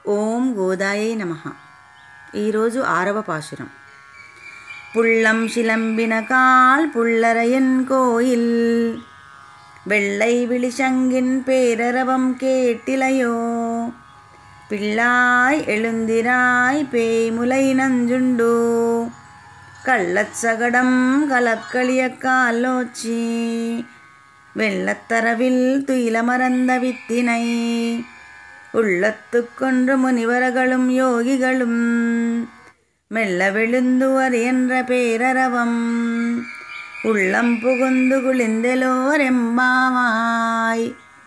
ఓం గోదాయై నమ ఈరోజు ఆరవ పాశురం புள்ளம் சிலம்பின கால் புள்ளரையன் கோயில் வெள்ளை விழிசங்கின் பேரரவம் கேட்டிலையோ பிள்ளாய் எழுந்திராய் பேய்முலை நஞ்சுண்டு கள்ளச்சகடம் கலக்களிய காலோச்சி வெள்ளத்தரவில் துயிலமறந்த வித்தினை உள்ளத்துக்கொன்று முனிவர்களும் யோகிகளும் மெல்ல விழுந்துவர் என்ற பேரரவம் உள்ளம் புகுந்து కుళిందెలోరెంబామాయ్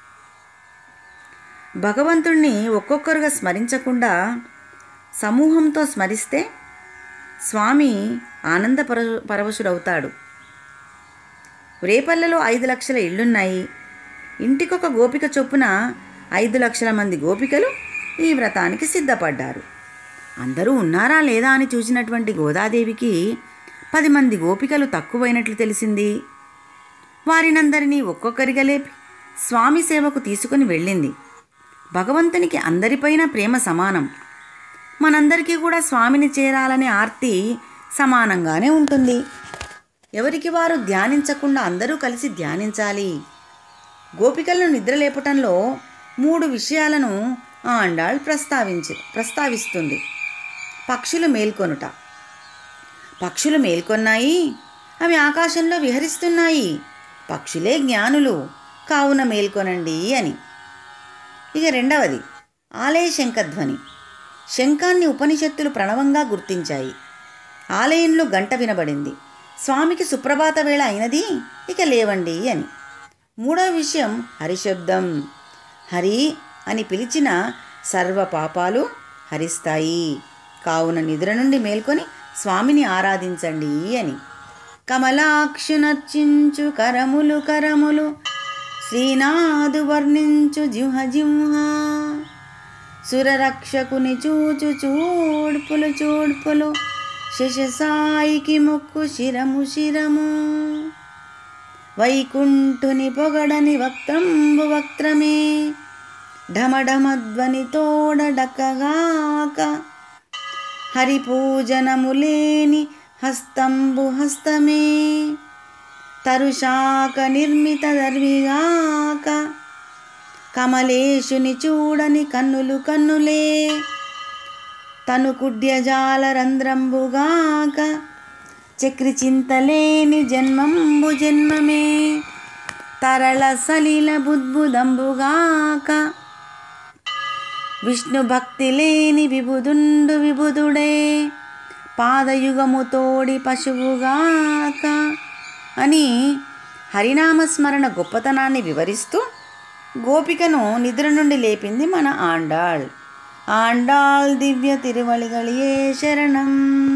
భగవంతుణ్ణి ఒక్కొక్కరుగా స్మరించకుండా సమూహంతో స్మరిస్తే స్వామి ఆనంద పర పరవశుడవుతాడు రేపల్లెలో ఐదు లక్షల ఇళ్ళున్నాయి ఇంటికొక గోపిక చొప్పున ఐదు లక్షల మంది గోపికలు ఈ వ్రతానికి సిద్ధపడ్డారు అందరూ ఉన్నారా లేదా అని చూసినటువంటి గోదాదేవికి పది మంది గోపికలు తక్కువైనట్లు తెలిసింది వారినందరినీ ఒక్కొక్కరిగా లేపి స్వామి సేవకు తీసుకుని వెళ్ళింది భగవంతునికి అందరిపైన ప్రేమ సమానం మనందరికీ కూడా స్వామిని చేరాలనే ఆర్తి సమానంగానే ఉంటుంది ఎవరికి వారు ధ్యానించకుండా అందరూ కలిసి ధ్యానించాలి గోపికలను నిద్రలేపటంలో మూడు విషయాలను ఆండాళ్ ప్రస్తావించి ప్రస్తావిస్తుంది పక్షులు మేల్కొనుట పక్షులు మేల్కొన్నాయి అవి ఆకాశంలో విహరిస్తున్నాయి పక్షులే జ్ఞానులు కావున మేల్కొనండి అని ఇక రెండవది ఆలయ శంఖధ్వని శంఖాన్ని ఉపనిషత్తులు ప్రణవంగా గుర్తించాయి ఆలయంలో గంట వినబడింది స్వామికి సుప్రభాత వేళ అయినది ఇక లేవండి అని మూడవ విషయం హరిశబ్దం హరి అని పిలిచిన సర్వ పాపాలు హరిస్తాయి కావున నిద్ర నుండి మేల్కొని స్వామిని ఆరాధించండి అని కమలాక్షునర్చించు కరములు కరములు శ్రీనాథు వర్ణించు జింహ జింహ సురరక్షకుని చూచు చూడ్పులు చూడ్పులు శశసాయికి మొక్కు శిరము శిరము వైకుంఠుని పొగడని వక్త్రంబు వక్త్రమే ఢమఢమధ్వని తోడడకగాక హరిపూజనములేని హస్తంబు హస్తమే తరుశాక నిర్మిత దర్విగాక కమలేశుని చూడని కన్నులు కన్నులే తను కుడ్యజాల రంధ్రంబుగాక చక్రి చింతలేని జన్మంబు జన్మమే తరళ సలిల బుద్బుదంబుగాక విష్ణు భక్తి లేని విబుదుండు విబుదుడే పాదయుగము తోడి పశువుగాక అని హరినామస్మరణ గొప్పతనాన్ని వివరిస్తూ గోపికను నిద్ర నుండి లేపింది మన ఆండాళ్ ఆండాళ్ దివ్య తిరువళిగలియే శరణం